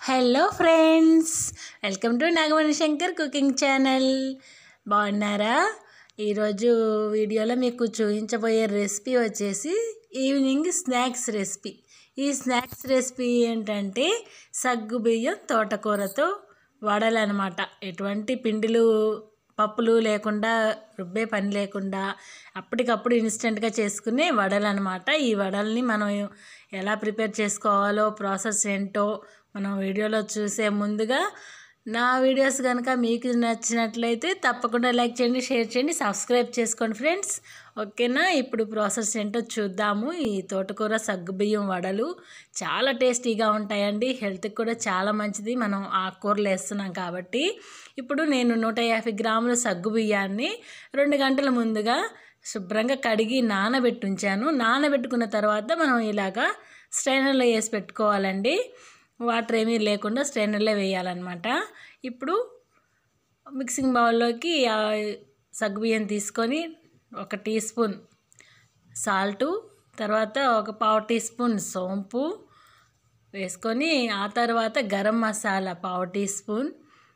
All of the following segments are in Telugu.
hello friends welcome to Nagamani Shankar cooking channel బాగున్నారా ఈరోజు వీడియోలో మీకు చూపించబోయే రెసిపీ వచ్చేసి ఈవినింగ్ స్నాక్స్ రెసిపీ ఈ స్నాక్స్ రెసిపీ ఏంటంటే సగ్గు బియ్యం తోటకూరతో వడలు అనమాట ఎటువంటి పిండిలు పప్పులు లేకుండా రుబ్బే పని లేకుండా అప్పటికప్పుడు ఇన్స్టెంట్గా చేసుకునే వడలు అనమాట ఈ వడల్ని మనం ఎలా ప్రిపేర్ చేసుకోవాలో ప్రాసెస్ ఏంటో మనం వీడియోలో చూసే ముందుగా నా వీడియోస్ కనుక మీకు నచ్చినట్లయితే తప్పకుండా లైక్ చేయండి షేర్ చేయండి సబ్స్క్రైబ్ చేసుకోండి ఫ్రెండ్స్ ఓకేనా ఇప్పుడు ప్రాసెస్ ఏంటో చూద్దాము ఈ తోటకూర సగ్గుబియ్యం వడలు చాలా టేస్టీగా ఉంటాయండి హెల్త్కి కూడా చాలా మంచిది మనం ఆకుకూరలు వేస్తున్నాం కాబట్టి ఇప్పుడు నేను నూట యాభై గ్రాముల సగ్గుబియ్యాన్ని రెండు గంటల ముందుగా శుభ్రంగా కడిగి నానబెట్టి ఉంచాను నానబెట్టుకున్న తర్వాత మనం ఇలాగా స్ట్రైనర్లో వేసి పెట్టుకోవాలండి వాటర్ ఏమీ లేకుండా స్ట్రైనర్లో వేయాలన్నమాట ఇప్పుడు మిక్సింగ్ బౌల్లోకి ఆ సగ్గుబియ్యం తీసుకొని ఒక టీ స్పూన్ సాల్టు తర్వాత ఒక పావు టీ స్పూన్ సోంపు వేసుకొని ఆ తర్వాత గరం మసాలా పావు టీ స్పూన్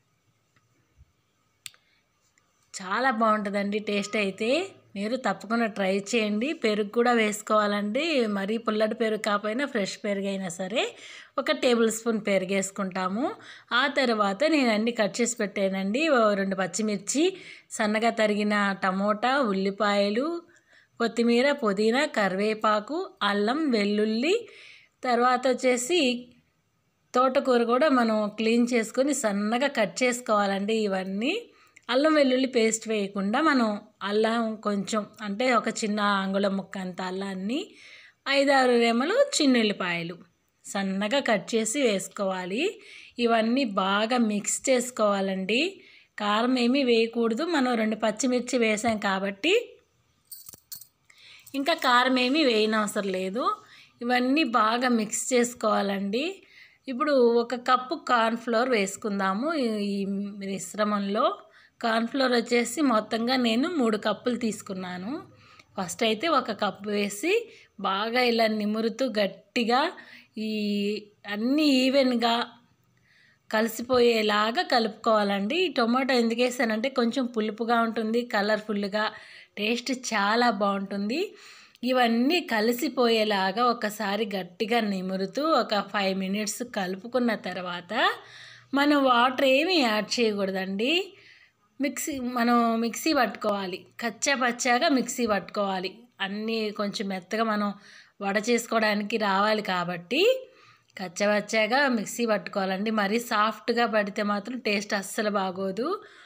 చాలా బాగుంటుందండి టేస్ట్ అయితే మీరు తప్పకుండా ట్రై చేయండి పెరుగు కూడా వేసుకోవాలండి మరీ పుల్లటి పెరుగు కాకపోయినా ఫ్రెష్ పెరుగు అయినా సరే ఒక టేబుల్ స్పూన్ పెరుగు వేసుకుంటాము ఆ తర్వాత నేను అన్ని కట్ చేసి పెట్టానండి ఓ రెండు పచ్చిమిర్చి సన్నగా తరిగిన టమోటా ఉల్లిపాయలు కొత్తిమీర పుదీనా కరివేపాకు అల్లం వెల్లుల్లి తర్వాత వచ్చేసి తోటకూర కూడా మనం క్లీన్ చేసుకొని సన్నగా కట్ చేసుకోవాలండి ఇవన్నీ అల్లం వెల్లుల్లి పేస్ట్ వేయకుండా మనం అల్లం కొంచెం అంటే ఒక చిన్న అంగుళం ముక్క అంత అల్లాన్ని ఐదారు రెమ్మలు చిన్నుల్లిపాయలు సన్నగా కట్ చేసి వేసుకోవాలి ఇవన్నీ బాగా మిక్స్ చేసుకోవాలండి కారం ఏమీ వేయకూడదు మనం రెండు పచ్చిమిర్చి వేసాం కాబట్టి ఇంకా కారం ఏమీ వేయనవసరం లేదు ఇవన్నీ బాగా మిక్స్ చేసుకోవాలండి ఇప్పుడు ఒక కప్పు కార్న్ఫ్లోర్ వేసుకుందాము ఈ మిశ్రమంలో కార్న్ఫ్లోర్ వచ్చేసి మొత్తంగా నేను మూడు కప్పులు తీసుకున్నాను ఫస్ట్ అయితే ఒక కప్పు వేసి బాగా ఇలా నిమురుతూ గట్టిగా ఈ అన్నీ ఈవెన్గా కలిసిపోయేలాగా కలుపుకోవాలండి ఈ టొమాటో ఎందుకు వేసానంటే కొంచెం పులుపుగా ఉంటుంది కలర్ఫుల్గా టేస్ట్ చాలా బాగుంటుంది ఇవన్నీ కలిసిపోయేలాగా ఒకసారి గట్టిగా నిమురుతూ ఒక ఫైవ్ మినిట్స్ కలుపుకున్న తర్వాత మనం వాటర్ ఏమీ యాడ్ చేయకూడదండి మిక్సీ మనం మిక్సీ పట్టుకోవాలి కచ్చా పచ్చాగా మిక్సీ పట్టుకోవాలి అన్నీ కొంచెం మెత్తగా మనం వడ చేసుకోవడానికి రావాలి కాబట్టి కచ్చపచ్చాగా మిక్సీ పట్టుకోవాలండి మరీ సాఫ్ట్గా పడితే మాత్రం టేస్ట్ అస్సలు బాగోదు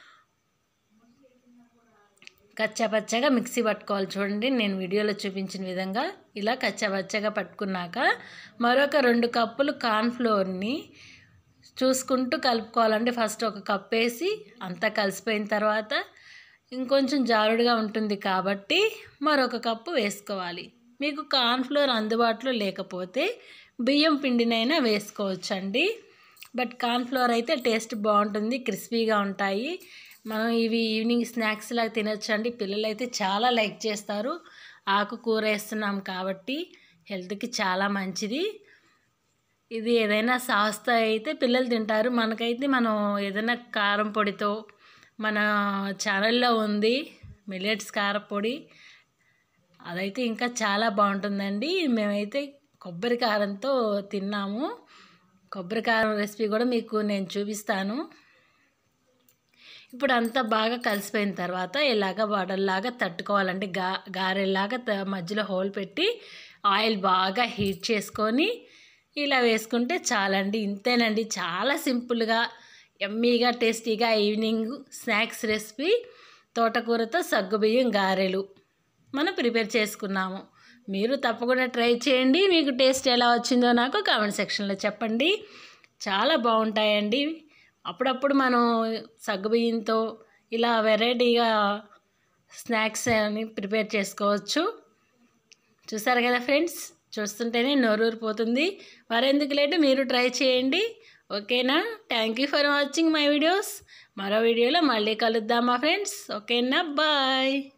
కచ్చాపచ్చగా మిక్సీ పట్టుకోవాలి చూడండి నేను వీడియోలో చూపించిన విధంగా ఇలా కచ్చాపచ్చగా పట్టుకున్నాక మరొక రెండు కప్పులు కార్న్ఫ్లోర్ని చూసుకుంటూ కలుపుకోవాలండి ఫస్ట్ ఒక కప్ వేసి అంతా కలిసిపోయిన తర్వాత ఇంకొంచెం జారుడుగా ఉంటుంది కాబట్టి మరొక కప్పు వేసుకోవాలి మీకు కార్న్ఫ్లోర్ అందుబాటులో లేకపోతే బియ్యం పిండినైనా వేసుకోవచ్చండి బట్ కార్న్ఫ్లోర్ అయితే టేస్ట్ బాగుంటుంది క్రిస్పీగా ఉంటాయి మనం ఇవి ఈవినింగ్ స్నాక్స్ లాగా తినొచ్చండి పిల్లలు అయితే చాలా లైక్ చేస్తారు ఆకుకూర వేస్తున్నాం కాబట్టి హెల్త్కి చాలా మంచిది ఇది ఏదైనా సాస్తో అయితే పిల్లలు తింటారు మనకైతే మనం ఏదైనా కారం పొడితో మన ఛానల్లో ఉంది మిల్లెట్స్ కారపొడి అదైతే ఇంకా చాలా బాగుంటుందండి మేమైతే కొబ్బరి కారంతో తిన్నాము కొబ్బరి కారం రెసిపీ కూడా మీకు నేను చూపిస్తాను ఇప్పుడు అంతా బాగా కలిసిపోయిన తర్వాత ఇలాగ వడల్లాగా తట్టుకోవాలంటే గా గారెల్లాగా మధ్యలో హోల్ పెట్టి ఆయిల్ బాగా హీట్ చేసుకొని ఇలా వేసుకుంటే చాలండి ఇంతేనండి చాలా సింపుల్గా ఎమ్మీగా టేస్టీగా ఈవినింగ్ స్నాక్స్ రెసిపీ తోటకూరతో సగ్గుబియ్యం గారెలు మనం ప్రిపేర్ చేసుకున్నాము మీరు తప్పకుండా ట్రై చేయండి మీకు టేస్ట్ ఎలా వచ్చిందో నాకు కామెంట్ సెక్షన్లో చెప్పండి చాలా బాగుంటాయండి అప్పుడప్పుడు మనం సగ్గుబియ్యంతో ఇలా వెరైటీగా స్నాక్స్ అని ప్రిపేర్ చేసుకోవచ్చు చూసారు కదా ఫ్రెండ్స్ చూస్తుంటేనే నోరూరిపోతుంది మరెందుకు లేటు మీరు ట్రై చేయండి ఓకేనా thank you for watching my videos మరో వీడియోలో మళ్ళీ కలుద్దామా ఫ్రెండ్స్ ఓకేనా బాయ్